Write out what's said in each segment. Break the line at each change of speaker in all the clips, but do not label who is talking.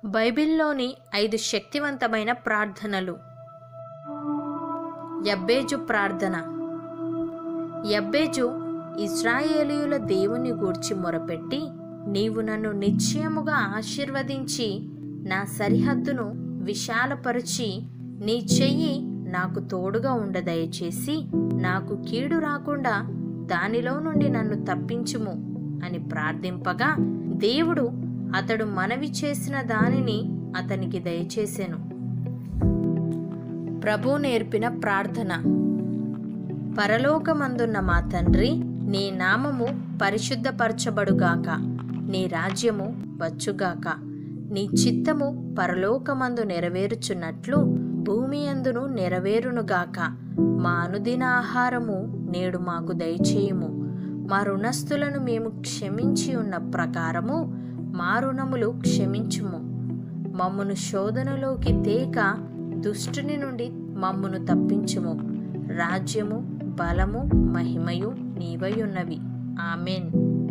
బైబిల్లోని ఐదు శక్తివంతమైన ప్రార్థనలు యబ్బేజు ప్రార్థన యబ్బేజు ఇజ్రాయేలీయుల దేవుని గూర్చి మొరపెట్టి నీవు నన్ను నిశ్చయముగా ఆశీర్వదించి నా సరిహద్దును విశాలపరిచి నీ చెయ్యి నాకు తోడుగా ఉండ దయచేసి నాకు కీడు రాకుండా దానిలో నుండి నన్ను తప్పించుము అని ప్రార్థింపగా దేవుడు అతడు మనవి చేసిన దానిని అతనికి దయచేసెను ప్రభు నేర్పిన ప్రార్థన పరలోకమందున్న మా తండ్రి నీ నామము పరిశుద్ధపరచబడుగాక నీ రాజ్యము వచ్చుగాక నీ చిత్తము పరలోకమందు నెరవేరుచున్నట్లు భూమి అందును నెరవేరునుగాక మా అనుదిన ఆహారము నేడు మాకు దయచేయుము మా రుణస్థులను మేము క్షమించి ఉన్న ప్రకారము మా రుణములు క్షమించుము మమ్మును శోధనలోకి తేక దుష్టుని నుండి మమ్మును తప్పించుము రాజ్యము బలము మహిమయు నీవై ఉన్నవి ఆమెన్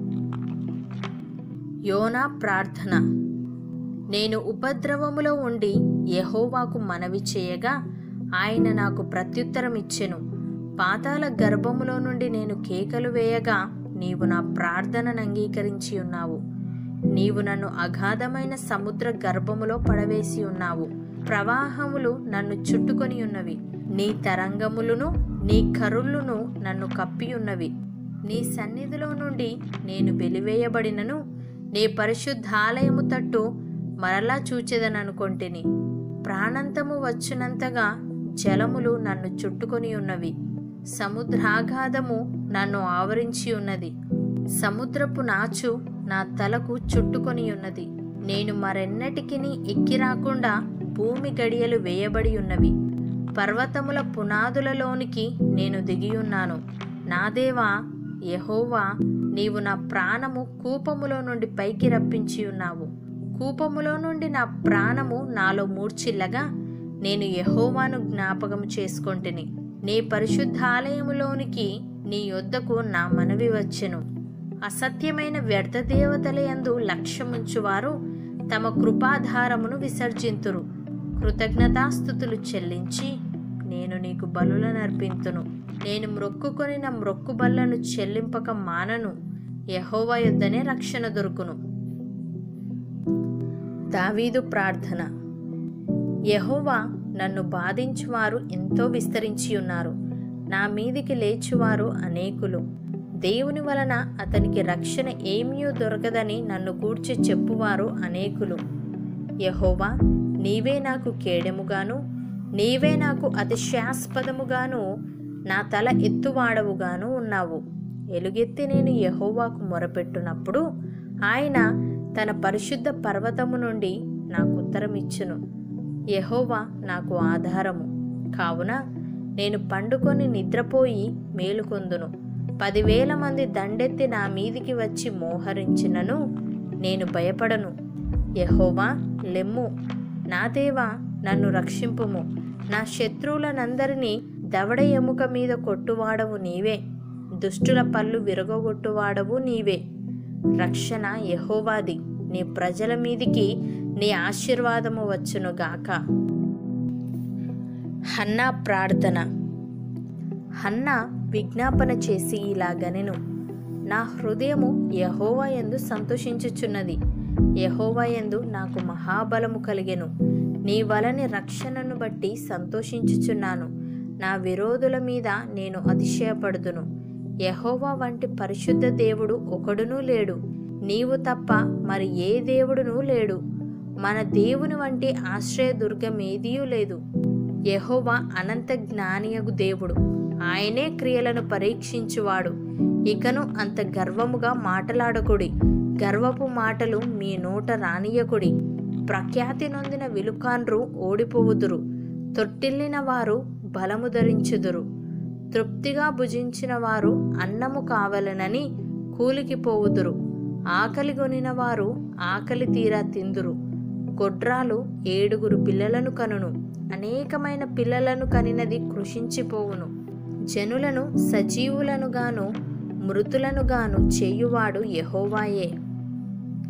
యోనా ప్రార్థన నేను ఉపద్రవములో ఉండి యెహోవాకు మనవి చేయగా ఆయన నాకు ప్రత్యుత్తరం ఇచ్చెను పాతాల గర్భములో నుండి నేను కేకలు వేయగా నీవు నా ప్రార్థనను అంగీకరించి ఉన్నావు నీవు నన్ను అగాధమైన సముద్ర గర్భములో పడవేసి ఉన్నావు ప్రవాహములు నన్ను చుట్టుకొని ఉన్నవి నీ తరంగములను నీ కరుళ్ళును నన్ను కప్పి ఉన్నవి నీ సన్నిధిలో నుండి నేను వెలివేయబడినను నీ పరిశుద్ధాలయము తట్టు మరలా చూచెదననుకొంటిని ప్రాణంతము వచ్చినంతగా జలములు నన్ను చుట్టుకొని ఉన్నవి సముద్రాఘాధము నన్ను ఆవరించి ఉన్నది సముద్రపు నాచు నా తలకు చుట్టుకొని ఉన్నది నేను మరెన్నటికిని ఎక్కి రాకుండా భూమి గడియలు వేయబడి ఉన్నవి పర్వతముల పునాదులలోనికి నేను దిగియున్నాను నా దేవా యెహోవా నీవు నా ప్రాణము కూపములో నుండి పైకి రప్పించి ఉన్నావు కూపములో నుండి నా ప్రాణము నాలో మూర్చిల్లగా నేను యెహోవాను జ్ఞాపకం చేసుకొంటిని నీ పరిశుద్ధాలయములోనికి నీ యొద్దకు నా మనవి వచ్చెను అసత్యమైన వ్యర్థ దేవతలయందు లక్ష్యముంచువారు తమ కృపాధారమును విసర్జింతురు కృతజ్ఞతాస్థుతులు చెల్లించి నేను నీకు బలులనర్పింతును నేను మ్రొక్కుకొనిన మ్రొక్కు బల్లను చెల్లింపక మానను యహోవా యొద్దనే రక్షణ దొరుకును దావీదు ప్రార్థన యహోవా నన్ను బాధించువారు ఎంతో విస్తరించి ఉన్నారు నా మీదికి లేచువారు అనేకులు దేవుని వలన అతనికి రక్షణ ఏమీ దొరకదని నన్ను గూర్చి చెప్పువారు అనేకులు యహోవా నీవే నాకు కేడెముగాను నీవే నాకు అతిశాస్పదముగాను నా తల ఎత్తువాడవుగాను ఉన్నావు ఎలుగెత్తి నేను యహోవాకు మొరపెట్టునప్పుడు ఆయన తన పరిశుద్ధ పర్వతము నుండి నాకు ఉత్తరం ఇచ్చును యహోవా నాకు ఆధారము కావున నేను పండుకొని నిద్రపోయి మేలుకొందును పదివేల మంది దండెత్తి నా మీదికి వచ్చి మోహరించినను నేను భయపడను యహోవా లెమ్ము నా దేవా నన్ను రక్షింపుము నా శత్రువులనందరినీ దవడ ఎముక మీద కొట్టువాడవు నీవే దుష్టుల పళ్ళు విరగొట్టువాడవు నీవే రక్షణ యహోవాది నీ ప్రజల మీదికి నీ ఆశీర్వాదము వచ్చునుగాక హన్నా ప్రార్థన హన్నా విజ్ఞాపన చేసి ఇలాగనెను నా హృదయము యహోవా యందు సంతోషించుచున్నది యహోవా యందు నాకు మహాబలము కలిగెను నీ వలని రక్షణను బట్టి సంతోషించుచున్నాను నా విరోధుల మీద నేను అతిశయపడుదును యహోవా వంటి పరిశుద్ధ దేవుడు ఒకడునూ లేడు నీవు తప్ప మరి ఏ దేవుడునూ లేడు మన దేవుని వంటి ఆశ్రయదుర్గమేదియూ లేదు యహోవా అనంత జ్ఞానియగు దేవుడు ఆయనే క్రియలను పరీక్షించువాడు ఇకను అంత గర్వముగా మాటలాడకుడి గర్వపు మాటలు మీ నోట రానియకుడి ప్రఖ్యాతి నొందిన విలుకాన్రు ఓడిపోవుదురు తొట్టిల్లిన వారు బలము ధరించుదురు తృప్తిగా భుజించిన వారు అన్నము కావలనని కూలికి పోవుదురు ఆకలి కొనిన వారు ఆకలి తీరా తిందురు గొడ్రాలు ఏడుగురు పిల్లలను కనును అనేకమైన పిల్లలను కనినది కృషించిపోవును జనులను సజీవులనుగాను మృతులనుగాను చేయువాడు యహోవాయే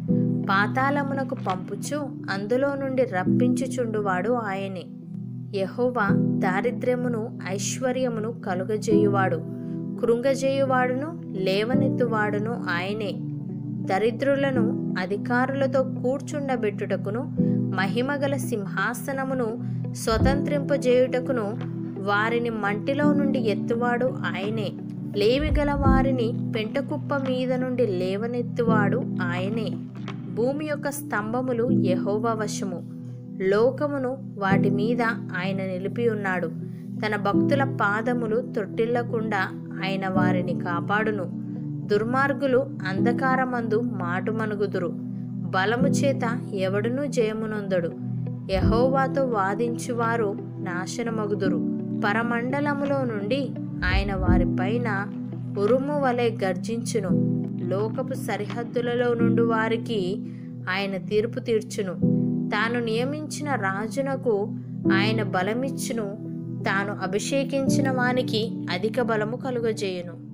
పాతాళమునకు పంపుచు అందులో నుండి రప్పించుచుండువాడు ఆయనే యహోవా దారిద్ర్యమును ఐశ్వర్యమును కలుగజేయువాడు కృంగజేయువాడును లేవనెత్తువాడును ఆయనే దరిద్రులను అధికారులతో కూర్చుండబెట్టుటకును మహిమగల సింహాసనమును స్వతంత్రింపజేయుటకును వారిని మంటిలో నుండి ఎత్తువాడు ఆయనే లేమిగల వారిని పెంటకుప్ప మీద నుండి లేవనెత్తువాడు ఆయనే భూమి యొక్క స్తంభములు యెహోవా వశము లోకమును వాటి మీద ఆయన నిలిపి ఉన్నాడు తన భక్తుల పాదములు తొట్టిల్లకుండా ఆయన వారిని కాపాడును దుర్మార్గులు అంధకారమందు మాటుమనుగుదురు బలము చేత ఎవడునూ జయమునొందడు యహోవాతో వాదించువారు నాశనమగుదురు పరమండలములో నుండి ఆయన వారిపైన ఉరుము వలె గర్జించును లోకపు సరిహద్దులలో నుండి వారికి ఆయన తీర్పు తీర్చును తాను నియమించిన రాజునకు ఆయన బలమిచ్చును తాను అభిషేకించిన వానికి అధిక బలము కలుగజేయును